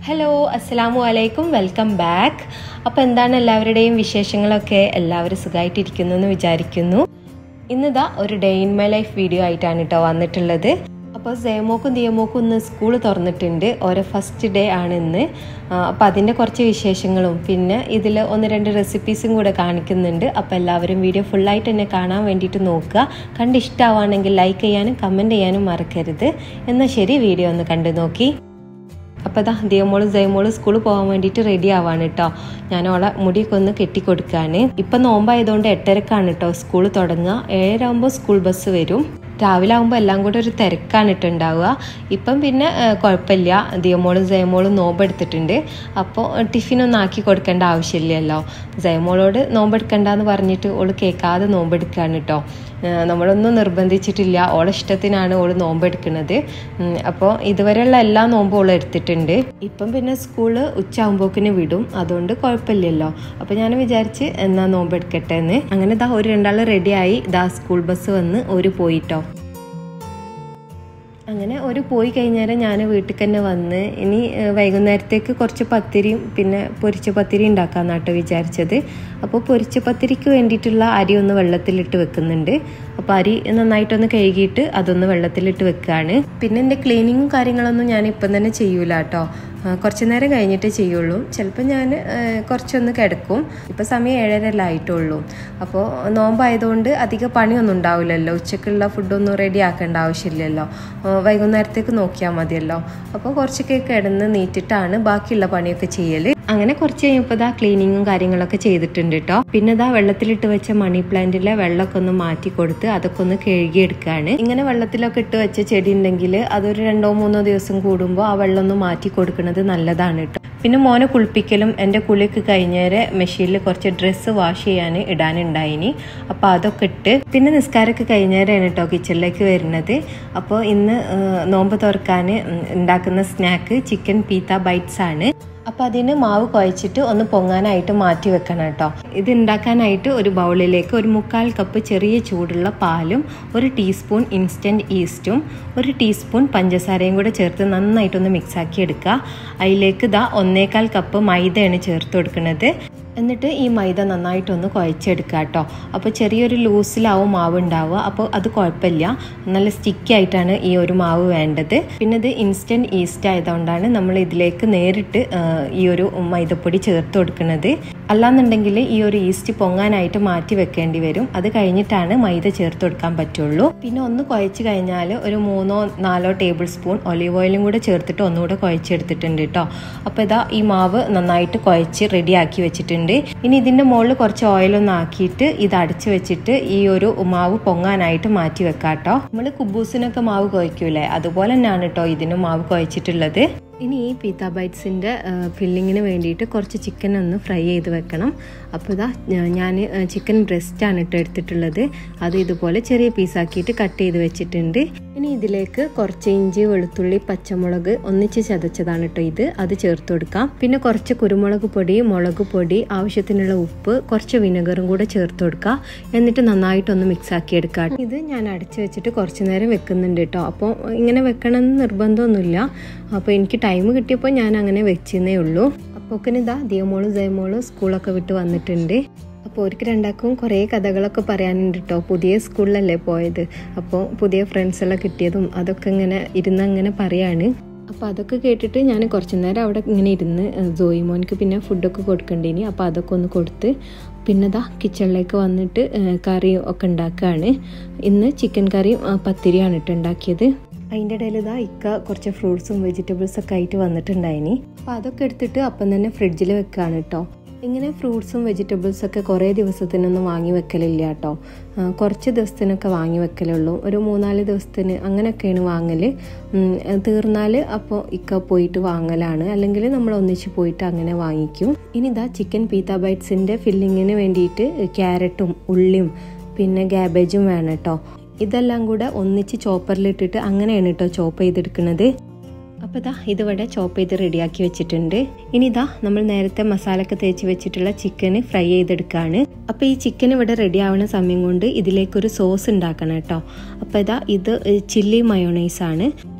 hello അസ്സലാമു അലൈക്കും welcome back അപ്പോൾ എന്താണ് എല്ലാവരുടെയും വിശേഷങ്ങളൊക്കെ എല്ലാവരും സുഖമായിട്ടിരിക്കുന്നു എന്ന് വിചാരിക്കുന്നു ഇന്നിതാ ഒരു day in my life video ആയിട്ടാണ് കേട്ടോ വന്നിട്ടുള്ളത് അപ്പോൾ സേമോക്കും ദിയമോക്കും ഇന്ന് സ്കൂൾ തുറന്നിട്ടുണ്ട് ഓരോ ഫസ്റ്റ് ഡേ ആണ് ഇന്ന് അപ്പോൾ അതിൻ്റെ കുറച്ച് വിശേഷങ്ങളും പിന്നെ ഇതിൽ ഒന്ന് രണ്ട് റെസിപ്പീസും കൂടെ കാണിക്കുന്നുണ്ട് അപ്പോൾ എല്ലാവരും വീഡിയോ ഫുള്ളായിട്ട് തന്നെ കാണാൻ വേണ്ടിയിട്ട് നോക്കുക കണ്ട് ഇഷ്ടമാവുകയാണെങ്കിൽ ലൈക്ക് ചെയ്യാനും കമൻറ്റ് ചെയ്യാനും മറക്കരുത് എന്നാൽ ശരി വീഡിയോ ഒന്ന് കണ്ടു നോക്കി അപ്പോൾ ഇതാ ദിയമോളും ജയമോളും സ്കൂളിൽ പോകാൻ വേണ്ടിയിട്ട് റെഡി ആവാണ് കേട്ടോ ഞാൻ ഓളെ മുടിയൊക്കെ ഒന്ന് കെട്ടിക്കൊടുക്കാണ് ഇപ്പം നോമ്പായതുകൊണ്ട് എട്ടരക്കാണ് കേട്ടോ സ്കൂൾ തുടങ്ങുക ഏഴരാകുമ്പോൾ സ്കൂൾ ബസ് വരും രാവിലെ ആകുമ്പോൾ എല്ലാം കൂടെ ഒരു തിരക്കാണ് ഇട്ടുണ്ടാവുക ഇപ്പം പിന്നെ കുഴപ്പമില്ല ദിയമോളും ജയമോളും നോമ്പെടുത്തിട്ടുണ്ട് അപ്പോൾ ടിഫിനൊന്നും ആക്കി കൊടുക്കേണ്ട ആവശ്യമില്ലല്ലോ ജയമോളോട് നോമ്പെടുക്കണ്ടെന്ന് പറഞ്ഞിട്ട് ഓള് കേൾക്കാതെ നോമ്പെടുക്കുകയാണ് കേട്ടോ നമ്മളൊന്നും നിർബന്ധിച്ചിട്ടില്ല ഓളെ ഇഷ്ടത്തിനാണ് ഓള് നോമ്പെടുക്കുന്നത് അപ്പോൾ ഇതുവരെയുള്ള എല്ലാ നോമ്പും ഓൾ എടുത്തിട്ടുണ്ട് ഇപ്പം പിന്നെ സ്കൂള് ഉച്ചയാകുമ്പോക്കിന് വിടും അതുകൊണ്ട് കുഴപ്പമില്ലല്ലോ അപ്പോൾ ഞാൻ വിചാരിച്ച് എന്നാ നോമ്പെടുക്കട്ടെ എന്ന് അങ്ങനെ ഇതാ ഒരു രണ്ടാൾ റെഡിയായി ഇതാ സ്കൂൾ ബസ് വന്ന് ഒരു പോയിട്ടോ അങ്ങനെ ഒരു പോയി കഴിഞ്ഞാൽ ഞാൻ വീട്ടിൽ തന്നെ വന്ന് ഇനി വൈകുന്നേരത്തേക്ക് കുറച്ച് പത്തിരിയും പിന്നെ പൊരിച്ച പത്തിരി ഉണ്ടാക്കാമെന്നാട്ടോ വിചാരിച്ചത് അപ്പോൾ പൊരിച്ച പത്തിരിക്ക് വേണ്ടിയിട്ടുള്ള അരി ഒന്ന് വെള്ളത്തിലിട്ട് വെക്കുന്നുണ്ട് അപ്പോൾ അരി നന്നായിട്ടൊന്ന് കഴുകിയിട്ട് അതൊന്ന് വെള്ളത്തിലിട്ട് വെക്കുകയാണ് പിന്നെ എൻ്റെ ക്ലീനിങ്ങും കാര്യങ്ങളൊന്നും ഞാൻ ഇപ്പം തന്നെ ചെയ്യൂല കേട്ടോ കുറച്ച് നേരം കഴിഞ്ഞിട്ടേ ചെയ്യുള്ളൂ ചിലപ്പോൾ ഞാൻ കുറച്ചൊന്ന് കിടക്കും ഇപ്പോൾ സമയം ഏഴരല്ല ആയിട്ടുള്ളൂ അപ്പോൾ നോമ്പായതുകൊണ്ട് അധികം പണിയൊന്നും ഉണ്ടാവില്ലല്ലോ ഉച്ചക്കുള്ള ഫുഡൊന്നും റെഡി ആക്കേണ്ട ആവശ്യമില്ലല്ലോ വൈകുന്നേരത്തേക്ക് നോക്കിയാൽ മതിയല്ലോ അപ്പോൾ കുറച്ചൊക്കെ കിടന്ന് നീറ്റിട്ടാണ് ബാക്കിയുള്ള പണിയൊക്കെ ചെയ്യൽ അങ്ങനെ കുറച്ച് കഴിഞ്ഞപ്പോൾ ഇതാ ക്ലീനിങ്ങും കാര്യങ്ങളൊക്കെ ചെയ്തിട്ടുണ്ട് കേട്ടോ പിന്നെ ഇതാ വെള്ളത്തിലിട്ട് വെച്ച മണി പ്ലാന്റിലെ വെള്ളമൊക്കെ ഒന്ന് മാറ്റി കൊടുത്ത് അതൊക്കെ ഒന്ന് കഴുകിയെടുക്കുകയാണ് ഇങ്ങനെ വെള്ളത്തിലൊക്കെ ഇട്ട് വെച്ച ചെടി ഉണ്ടെങ്കിൽ അതൊരു രണ്ടോ മൂന്നോ ദിവസം കൂടുമ്പോൾ ആ വെള്ളം ഒന്ന് മാറ്റി കൊടുക്കുന്നത് നല്ലതാണ് കേട്ടോ പിന്നെ മോനെ കുളിപ്പിക്കലും എൻ്റെ കുളിയൊക്കെ കഴിഞ്ഞേരെ മെഷീനിൽ കുറച്ച് ഡ്രസ്സ് വാഷ് ചെയ്യാൻ ഇടാനുണ്ടായിനി അപ്പോൾ അതൊക്കെ ഇട്ട് പിന്നെ നിസ്കാരമൊക്കെ കഴിഞ്ഞേരാണ് കേട്ടോ കിച്ചണിലേക്ക് വരുന്നത് അപ്പോൾ ഇന്ന് നോമ്പ് തുറക്കാൻ ഉണ്ടാക്കുന്ന സ്നാക്ക് ചിക്കൻ പീത്ത ബൈറ്റ്സ് ആണ് അപ്പോൾ അതിന് മാവ് കുഴച്ചിട്ട് ഒന്ന് പൊങ്ങാനായിട്ട് മാറ്റി വെക്കണം കേട്ടോ ഇത് ഉണ്ടാക്കാനായിട്ട് ഒരു ബൗളിലേക്ക് ഒരു മുക്കാൽ കപ്പ് ചെറിയ ചൂടുള്ള പാലും ഒരു ടീസ്പൂൺ ഇൻസ്റ്റൻറ്റ് ഈസ്റ്റും ഒരു ടീസ്പൂൺ പഞ്ചസാരയും കൂടെ ചേർത്ത് നന്നായിട്ടൊന്ന് മിക്സാക്കി എടുക്കുക അതിലേക്ക് ഇതാ ഒന്നേകാൽ കപ്പ് മൈദയാണ് ചേർത്ത് കൊടുക്കുന്നത് എന്നിട്ട് ഈ മൈദ നന്നായിട്ടൊന്ന് കുഴച്ചെടുക്കുക കേട്ടോ അപ്പോൾ ചെറിയൊരു ലൂസിലാവും മാവ് ഉണ്ടാവുക അപ്പോൾ അത് കുഴപ്പമില്ല നല്ല സ്റ്റിക്കി ആയിട്ടാണ് ഈ ഒരു മാവ് വേണ്ടത് പിന്നെ ഇത് ഇൻസ്റ്റൻറ്റ് ഈസ്റ്റ് ആയതുകൊണ്ടാണ് നമ്മൾ ഇതിലേക്ക് നേരിട്ട് ഈ ഒരു മൈദപ്പൊടി ചേർത്ത് കൊടുക്കുന്നത് അല്ലാന്നുണ്ടെങ്കിൽ ഈ ഒരു ഈസ്റ്റ് പൊങ്ങാനായിട്ട് മാറ്റി വെക്കേണ്ടി വരും അത് കഴിഞ്ഞിട്ടാണ് മൈദ ചേർത്ത് കൊടുക്കാൻ പറ്റുള്ളൂ പിന്നെ ഒന്ന് കുഴച്ച് കഴിഞ്ഞാൽ ഒരു മൂന്നോ നാലോ ടേബിൾ സ്പൂൺ ഒലീവ് ഓയിലും കൂടെ ചേർത്തിട്ട് ഒന്നുകൂടെ കുഴച്ചെടുത്തിട്ടുണ്ട് കേട്ടോ അപ്പോൾ ഇതാ ഈ മാവ് നന്നായിട്ട് കുഴച്ച് റെഡിയാക്കി വെച്ചിട്ടുണ്ട് ഇനി ഇതിൻ്റെ മുകളിൽ കുറച്ച് ഓയിലൊന്ന് ആക്കിയിട്ട് ഇത് അടച്ചു വെച്ചിട്ട് ഈ ഒരു മാവ് പൊങ്ങാനായിട്ട് മാറ്റി വെക്കാം കേട്ടോ നമ്മൾ കുബൂസിനൊക്കെ മാവ് കുഴയ്ക്കൂലേ അതുപോലെ തന്നെയാണ് കേട്ടോ ഇതിന് മാവ് കുഴച്ചിട്ടുള്ളത് ഇനി ഈ പീത്ത ബൈറ്റ്സിൻ്റെ ഫില്ലിങ്ങിന് വേണ്ടിയിട്ട് കുറച്ച് ചിക്കൻ ഒന്ന് ഫ്രൈ ചെയ്ത് വെക്കണം അപ്പോൾ ഇതാ ഞാൻ ചിക്കൻ ബ്രസ്റ്റാണ് ഇട്ട് എടുത്തിട്ടുള്ളത് അത് ഇതുപോലെ ചെറിയ പീസാക്കിയിട്ട് കട്ട് ചെയ്ത് വെച്ചിട്ടുണ്ട് ഇനി ഇതിലേക്ക് കുറച്ച് ഇഞ്ചി വെളുത്തുള്ളി പച്ചമുളക് ഒന്നിച്ച് ചതച്ചതാണ് കേട്ടോ ഇത് അത് ചേർത്ത് കൊടുക്കാം പിന്നെ കുറച്ച് കുരുമുളക് പൊടി മുളക് പൊടി ആവശ്യത്തിനുള്ള ഉപ്പ് കുറച്ച് വിനെഗറും കൂടെ ചേർത്ത് കൊടുക്കുക എന്നിട്ട് നന്നായിട്ടൊന്ന് മിക്സ് ആക്കി എടുക്കാം ഇത് ഞാൻ അടച്ചു വെച്ചിട്ട് കുറച്ച് നേരം വെക്കുന്നുണ്ട് കേട്ടോ അപ്പോൾ ഇങ്ങനെ വെക്കണമെന്ന് നിർബന്ധമൊന്നുമില്ല അപ്പോൾ എനിക്ക് ടൈം കിട്ടിയപ്പോൾ ഞാൻ അങ്ങനെ വെച്ചെന്നേ ഉള്ളൂ അപ്പോൾ ഇതാ ദിയമോളും ജയമോളും സ്കൂളൊക്കെ വിട്ട് വന്നിട്ടുണ്ട് അപ്പോൾ അവർക്ക് രണ്ടാക്കും കുറേ കഥകളൊക്കെ പറയാനുണ്ട് കേട്ടോ പുതിയ സ്കൂളിലല്ലേ പോയത് അപ്പോൾ പുതിയ ഫ്രണ്ട്സെല്ലാം കിട്ടിയതും അതൊക്കെ ഇങ്ങനെ ഇരുന്ന് അങ്ങനെ പറയാണ് അപ്പോൾ അതൊക്കെ കേട്ടിട്ട് ഞാൻ കുറച്ച് നേരം അവിടെ ഇങ്ങനെ ഇരുന്ന് ജോയി മോനിക്ക് പിന്നെ ഫുഡൊക്കെ കൊടുക്കേണ്ടിനി അപ്പോൾ അതൊക്കെ ഒന്ന് കൊടുത്ത് പിന്നെ ദാ കിച്ചണിലേക്ക് വന്നിട്ട് കറിയും ഒക്കെ ഉണ്ടാക്കുകയാണ് ഇന്ന് ചിക്കൻ കറിയും പത്തിരിയാണ് ഇട്ട് ഉണ്ടാക്കിയത് അതിൻ്റെ ഇടയിൽ ഇതാ ഇക്ക കുറച്ച് ഫ്രൂട്ട്സും വെജിറ്റബിൾസ് ഒക്കെ ആയിട്ട് വന്നിട്ടുണ്ടായിനി അപ്പോൾ അതൊക്കെ എടുത്തിട്ട് അപ്പം തന്നെ ഫ്രിഡ്ജിൽ വെക്കുകയാണ് കേട്ടോ ഇങ്ങനെ ഫ്രൂട്ട്സും വെജിറ്റബിൾസും ഒക്കെ കുറേ ദിവസത്തിനൊന്നും വാങ്ങി വെക്കലില്ല കേട്ടോ കുറച്ച് ദിവസത്തിനൊക്കെ വാങ്ങി വെക്കലുള്ളൂ ഒരു മൂന്നാല് ദിവസത്തിന് അങ്ങനെയൊക്കെയാണ് വാങ്ങൽ തീർന്നാൽ അപ്പോൾ ഇക്ക പോയിട്ട് വാങ്ങലാണ് അല്ലെങ്കിൽ നമ്മൾ ഒന്നിച്ച് പോയിട്ട് അങ്ങനെ വാങ്ങിക്കും ഇനി ഇതാ ചിക്കൻ പീത്ത ബൈറ്റ്സിൻ്റെ ഫില്ലിങ്ങിന് വേണ്ടിയിട്ട് ക്യാരറ്റും ഉള്ളിയും പിന്നെ ക്യാബേജും വേണം കേട്ടോ ഇതെല്ലാം കൂടെ ഒന്നിച്ച് ചോപ്പറിലിട്ടിട്ട് അങ്ങനെയാണ് കേട്ടോ ചോപ്പ് ചെയ്തെടുക്കുന്നത് അപ്പോൾ ഇതാ ഇതിവിടെ ചോപ്പ് ചെയ്ത് റെഡിയാക്കി വെച്ചിട്ടുണ്ട് ഇനി ഇതാ നമ്മൾ നേരത്തെ മസാലയൊക്കെ തേച്ച് വെച്ചിട്ടുള്ള ചിക്കന് ഫ്രൈ ചെയ്തെടുക്കുകയാണ് അപ്പോൾ ഈ ചിക്കൻ ഇവിടെ റെഡി ആവുന്ന സമയം കൊണ്ട് ഇതിലേക്കൊരു സോസ് ഉണ്ടാക്കണം കേട്ടോ അപ്പോൾ ഇതാ ഇത് ചില്ലി മയോണൈസ് ആണ്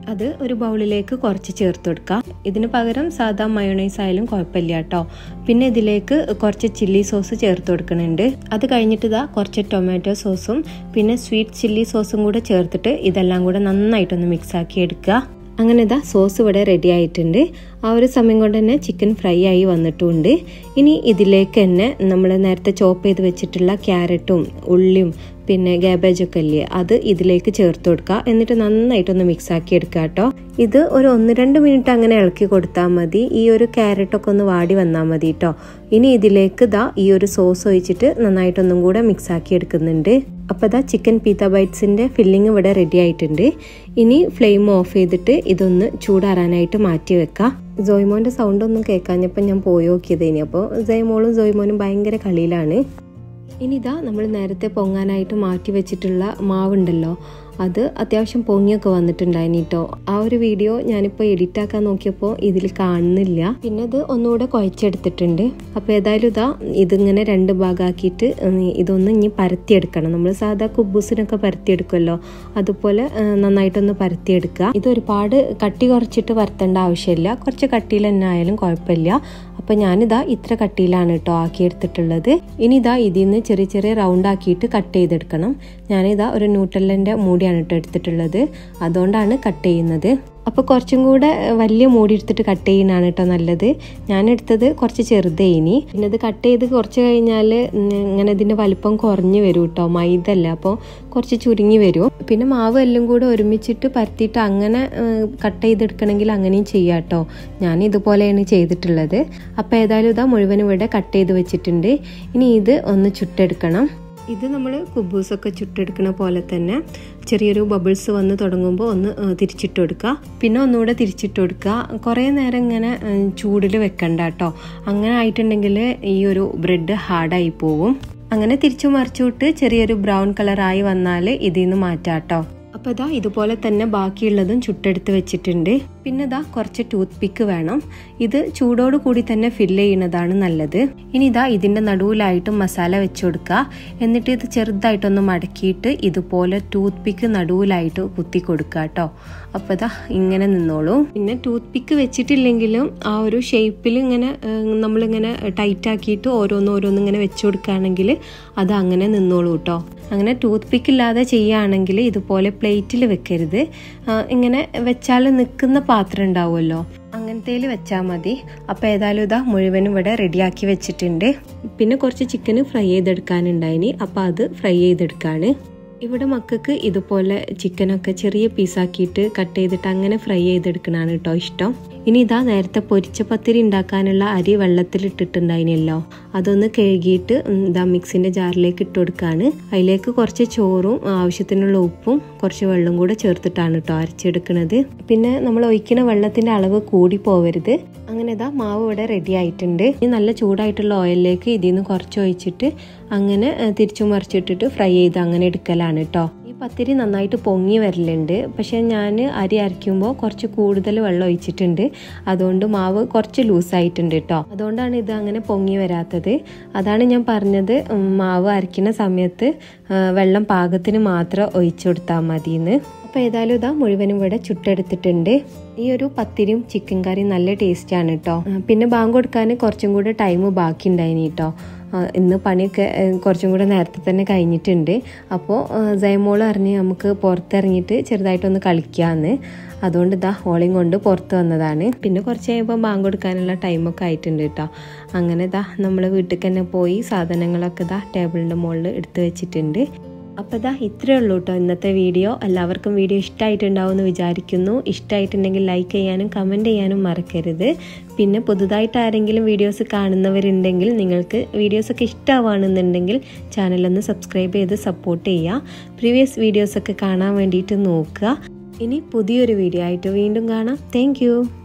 അത് ഒരു ബൗളിലേക്ക് കുറച്ച് ചേർത്ത് കൊടുക്കാം ഇതിന് പകരം സാധാ മയോണൈസ് ആയാലും കുഴപ്പമില്ല കേട്ടോ പിന്നെ ഇതിലേക്ക് കുറച്ച് ചില്ലി സോസ് ചേർത്ത് കൊടുക്കുന്നുണ്ട് അത് കഴിഞ്ഞിട്ട് ഇതാ കുറച്ച് ടൊമാറ്റോ സോസും പിന്നെ സ്വീറ്റ് ചില്ലി സോസും കൂടെ ചേർത്തിട്ട് ഇതെല്ലാം കൂടെ നന്നായിട്ടൊന്ന് മിക്സ് ആക്കി എടുക്കുക അങ്ങനെ ഇതാ സോസ് ഇവിടെ റെഡി ആയിട്ടുണ്ട് ആ ഒരു സമയം കൊണ്ട് തന്നെ ചിക്കൻ ഫ്രൈ ആയി വന്നിട്ടുമുണ്ട് ഇനി ഇതിലേക്ക് തന്നെ നമ്മൾ നേരത്തെ ചോപ്പ് ചെയ്ത് വെച്ചിട്ടുള്ള ക്യാരറ്റും ഉള്ളിയും പിന്നെ ഗാബേജൊക്കെ ഇല്ലേ അത് ഇതിലേക്ക് ചേർത്ത് കൊടുക്കുക എന്നിട്ട് നന്നായിട്ടൊന്ന് മിക്സ് ആക്കി എടുക്കുക കേട്ടോ ഇത് ഒരു ഒന്ന് രണ്ട് മിനിറ്റ് അങ്ങനെ ഇളക്കി കൊടുത്താൽ മതി ഈ ഒരു ക്യാരറ്റൊക്കെ ഒന്ന് വാടി വന്നാൽ മതി കേട്ടോ ഇനി ഇതിലേക്ക് ഇതാ ഈ ഒരു സോസ് ഒഴിച്ചിട്ട് നന്നായിട്ടൊന്നും കൂടെ മിക്സ് ആക്കി എടുക്കുന്നുണ്ട് അപ്പോൾ ഇതാ ചിക്കൻ പീത്ത ബൈറ്റ്സിൻ്റെ ഫില്ലിംഗ് ഇവിടെ റെഡി ആയിട്ടുണ്ട് ഇനി ഫ്ലെയിം ഓഫ് ചെയ്തിട്ട് ഇതൊന്ന് ചൂടാറാനായിട്ട് മാറ്റി വെക്കാം ജോയ്മോൻ്റെ സൗണ്ട് ഒന്നും കേൾക്കാഞ്ഞപ്പോൾ ഞാൻ പോയി നോക്കിയത് ഇനി അപ്പോൾ ജയ്മോളും ജോയ്മോനും ഭയങ്കര കളിയിലാണ് ഇനി ഇതാ നമ്മൾ നേരത്തെ പൊങ്ങാനായിട്ട് മാറ്റി വെച്ചിട്ടുള്ള മാവുണ്ടല്ലോ അത് അത്യാവശ്യം പൊങ്ങിയൊക്കെ വന്നിട്ടുണ്ടായിനി കേട്ടോ ആ ഒരു വീഡിയോ ഞാനിപ്പോൾ എഡിറ്റ് ആക്കാൻ നോക്കിയപ്പോൾ ഇതിൽ കാണുന്നില്ല പിന്നെ ഇത് ഒന്നുകൂടെ കുഴച്ചെടുത്തിട്ടുണ്ട് അപ്പോൾ ഏതായാലും ഇതാ ഇതിങ്ങനെ രണ്ട് ഭാഗമാക്കിയിട്ട് ഇതൊന്ന് ഇനി പരത്തിയെടുക്കണം നമ്മൾ സാധാ കുബൂസിനൊക്കെ പരത്തിയെടുക്കുമല്ലോ അതുപോലെ നന്നായിട്ടൊന്ന് പരത്തിയെടുക്കുക ഇത് ഒരുപാട് കട്ടി കുറച്ചിട്ട് വരത്തേണ്ട ആവശ്യമില്ല കുറച്ച് കട്ടിയിൽ തന്നെ ആയാലും കുഴപ്പമില്ല അപ്പോൾ ഞാനിതാ ഇത്ര കട്ടിയിലാണ് കേട്ടോ ആക്കിയെടുത്തിട്ടുള്ളത് ഇനി ഇതാ ഇതിൽ നിന്ന് ചെറിയ ചെറിയ റൗണ്ട് ആക്കിയിട്ട് കട്ട് ചെയ്തെടുക്കണം ഞാനിതാ ഒരു ന്യൂട്രലിൻ്റെ മൂടിയാണ് കേട്ടോ എടുത്തിട്ടുള്ളത് അതുകൊണ്ടാണ് കട്ട് ചെയ്യുന്നത് അപ്പോൾ കുറച്ചും കൂടെ വലിയ മൂടി എടുത്തിട്ട് കട്ട് ചെയ്യുന്നതാണ് കേട്ടോ നല്ലത് ഞാൻ എടുത്തത് കുറച്ച് ചെറുതേനി പിന്നെ ഇത് കട്ട് ചെയ്ത് കുറച്ച് കഴിഞ്ഞാൽ ഇങ്ങനെ ഇതിൻ്റെ വലിപ്പം കുറഞ്ഞു വരും കേട്ടോ മൈദല്ല അപ്പോൾ കുറച്ച് ചുരുങ്ങി വരും പിന്നെ മാവ് എല്ലാം കൂടെ ഒരുമിച്ചിട്ട് പരത്തിയിട്ട് അങ്ങനെ കട്ട് ചെയ്തെടുക്കണമെങ്കിൽ അങ്ങനെയും ചെയ്യാം കേട്ടോ ഞാൻ ഇതുപോലെയാണ് ചെയ്തിട്ടുള്ളത് അപ്പോൾ ഏതായാലും ഇതാ മുഴുവൻ ഇവിടെ കട്ട് ചെയ്ത് വെച്ചിട്ടുണ്ട് ഇനി ഇത് ഒന്ന് ചുട്ടെടുക്കണം ഇത് നമ്മൾ കുബൂസൊക്കെ ചുട്ടെടുക്കുന്ന പോലെ തന്നെ ചെറിയൊരു ബബിൾസ് വന്ന് തുടങ്ങുമ്പോൾ ഒന്ന് തിരിച്ചിട്ട് കൊടുക്കുക പിന്നെ ഒന്നുകൂടെ തിരിച്ചിട്ട് കൊടുക്കുക കുറേ നേരം ഇങ്ങനെ ചൂടിൽ വെക്കണ്ട കേട്ടോ അങ്ങനെ ആയിട്ടുണ്ടെങ്കിൽ ഈ ഒരു ബ്രെഡ് ഹാർഡായി പോകും അങ്ങനെ തിരിച്ചു മറിച്ചുവിട്ട് ചെറിയൊരു ബ്രൗൺ കളറായി വന്നാൽ ഇതിൽ നിന്ന് മാറ്റാം കേട്ടോ അപ്പോൾ ഇതാ ഇതുപോലെ തന്നെ ബാക്കിയുള്ളതും ചുട്ടെടുത്ത് വെച്ചിട്ടുണ്ട് പിന്നെ ഇതാ കുറച്ച് ടൂത്ത് പിക്ക് വേണം ഇത് ചൂടോട് കൂടി തന്നെ ഫില്ല് ചെയ്യുന്നതാണ് നല്ലത് ഇനി ഇതാ ഇതിൻ്റെ നടുവിലായിട്ട് മസാല വെച്ച് കൊടുക്കുക എന്നിട്ട് ഇത് ചെറുതായിട്ടൊന്ന് മടക്കിയിട്ട് ഇതുപോലെ ടൂത്ത് പിക്ക് നടുവിലായിട്ട് കുത്തി കൊടുക്കുക കേട്ടോ അപ്പോൾ ഇതാ ഇങ്ങനെ നിന്നോളൂ പിന്നെ ടൂത്ത് പിക്ക് വെച്ചിട്ടില്ലെങ്കിലും ആ ഒരു ഷേപ്പിൽ ഇങ്ങനെ നമ്മളിങ്ങനെ ടൈറ്റ് ആക്കിയിട്ട് ഓരോന്ന് ഓരോന്ന് ഇങ്ങനെ വെച്ച് കൊടുക്കുകയാണെങ്കിൽ അത് അങ്ങനെ നിന്നോളൂ കേട്ടോ അങ്ങനെ ടൂത്ത് പിക്ക് ഇല്ലാതെ ചെയ്യുകയാണെങ്കിൽ ഇതുപോലെ പ്ലേറ്റിൽ വെക്കരുത് ഇങ്ങനെ വെച്ചാൽ നിൽക്കുന്ന പാത്രം ഉണ്ടാവുമല്ലോ അങ്ങനത്തേൽ വെച്ചാൽ മതി അപ്പോൾ ഏതായാലും ഇതാ മുഴുവനും ഇവിടെ റെഡിയാക്കി വെച്ചിട്ടുണ്ട് പിന്നെ കുറച്ച് ചിക്കൻ ഫ്രൈ ചെയ്തെടുക്കാനുണ്ടായിനി അപ്പോൾ അത് ഫ്രൈ ചെയ്തെടുക്കാണ് ഇവിടെ മക്കൾക്ക് ഇതുപോലെ ചിക്കനൊക്കെ ചെറിയ പീസാക്കിയിട്ട് കട്ട് ചെയ്തിട്ട് അങ്ങനെ ഫ്രൈ ചെയ്തെടുക്കണതാണ് കേട്ടോ ഇഷ്ടം ഇനി ഇതാ നേരത്തെ പൊരിച്ച പത്തിരി ഉണ്ടാക്കാനുള്ള അരി വെള്ളത്തിലിട്ടിട്ടുണ്ടായിനല്ലോ അതൊന്ന് കഴുകിയിട്ട് ഇതാ മിക്സിൻ്റെ ജാറിലേക്ക് ഇട്ട് കൊടുക്കുകയാണ് അതിലേക്ക് കുറച്ച് ചോറും ആവശ്യത്തിനുള്ള ഉപ്പും കുറച്ച് വെള്ളം കൂടെ ചേർത്തിട്ടാണ് കേട്ടോ അരച്ചെടുക്കുന്നത് പിന്നെ നമ്മൾ ഒഴിക്കുന്ന വെള്ളത്തിൻ്റെ അളവ് കൂടി പോവരുത് അങ്ങനെ ഇതാ മാവ് ഇവിടെ റെഡി ആയിട്ടുണ്ട് ഇനി നല്ല ചൂടായിട്ടുള്ള ഓയിലിലേക്ക് ഇതിൽ നിന്ന് കുറച്ച് ഒഴിച്ചിട്ട് അങ്ങനെ തിരിച്ചു മറിച്ചിട്ടിട്ട് ഫ്രൈ ചെയ്ത് അങ്ങനെ എടുക്കലാണ് കേട്ടോ ഈ പത്തിരി നന്നായിട്ട് പൊങ്ങി വരലുണ്ട് പക്ഷെ ഞാൻ അരി അരയ്ക്കുമ്പോൾ കുറച്ച് കൂടുതൽ വെള്ളം ഒഴിച്ചിട്ടുണ്ട് അതുകൊണ്ട് മാവ് കുറച്ച് ലൂസായിട്ടുണ്ട് കേട്ടോ അതുകൊണ്ടാണ് ഇത് അങ്ങനെ പൊങ്ങി വരാത്തത് അതാണ് ഞാൻ പറഞ്ഞത് മാവ് അരയ്ക്കുന്ന സമയത്ത് വെള്ളം പാകത്തിന് മാത്രം ഒഴിച്ചു കൊടുത്താൽ മതിയെന്ന് അപ്പോൾ ഏതായാലും ഇതാ മുഴുവനും ഇവിടെ ചുട്ടെടുത്തിട്ടുണ്ട് ഈ ഒരു പത്തിരിയും ചിക്കൻ കറിയും നല്ല ടേസ്റ്റാണ് കേട്ടോ പിന്നെ ബാങ്ക് കൊടുക്കാൻ കുറച്ചും കൂടെ ടൈം ബാക്കി ഉണ്ടായിനി കേട്ടോ ഇന്ന് പണിയൊക്കെ കുറച്ചും കൂടെ നേരത്തെ തന്നെ കഴിഞ്ഞിട്ടുണ്ട് അപ്പോൾ ജയമോൾ അറിഞ്ഞ് നമുക്ക് പുറത്തിറങ്ങിയിട്ട് ചെറുതായിട്ടൊന്ന് കളിക്കാമെന്ന് അതുകൊണ്ട് ഇതാ ഓളയും കൊണ്ട് പുറത്ത് വന്നതാണ് പിന്നെ കുറച്ച് കഴിയുമ്പോൾ ബാങ്ക് കൊടുക്കാനുള്ള ടൈമൊക്കെ ആയിട്ടുണ്ട് കേട്ടോ അങ്ങനെ ഇതാ നമ്മൾ വീട്ടിൽ തന്നെ പോയി സാധനങ്ങളൊക്കെ ഇതാ ടേബിളിൻ്റെ മുകളിൽ എടുത്ത് വെച്ചിട്ടുണ്ട് അപ്പോൾ ഇതാ ഇത്രയേ ഉള്ളൂ കേട്ടോ ഇന്നത്തെ വീഡിയോ എല്ലാവർക്കും വീഡിയോ ഇഷ്ടമായിട്ടുണ്ടാവും എന്ന് വിചാരിക്കുന്നു ഇഷ്ടമായിട്ടുണ്ടെങ്കിൽ ലൈക്ക് ചെയ്യാനും കമൻറ്റ് ചെയ്യാനും മറക്കരുത് പിന്നെ പുതുതായിട്ട് ആരെങ്കിലും വീഡിയോസ് കാണുന്നവരുണ്ടെങ്കിൽ നിങ്ങൾക്ക് വീഡിയോസൊക്കെ ഇഷ്ടമാണെന്നുണ്ടെങ്കിൽ ചാനലൊന്ന് സബ്സ്ക്രൈബ് ചെയ്ത് സപ്പോർട്ട് ചെയ്യുക പ്രീവിയസ് വീഡിയോസൊക്കെ കാണാൻ വേണ്ടിയിട്ട് നോക്കുക ഇനി പുതിയൊരു വീഡിയോ ആയിട്ട് വീണ്ടും കാണാം താങ്ക്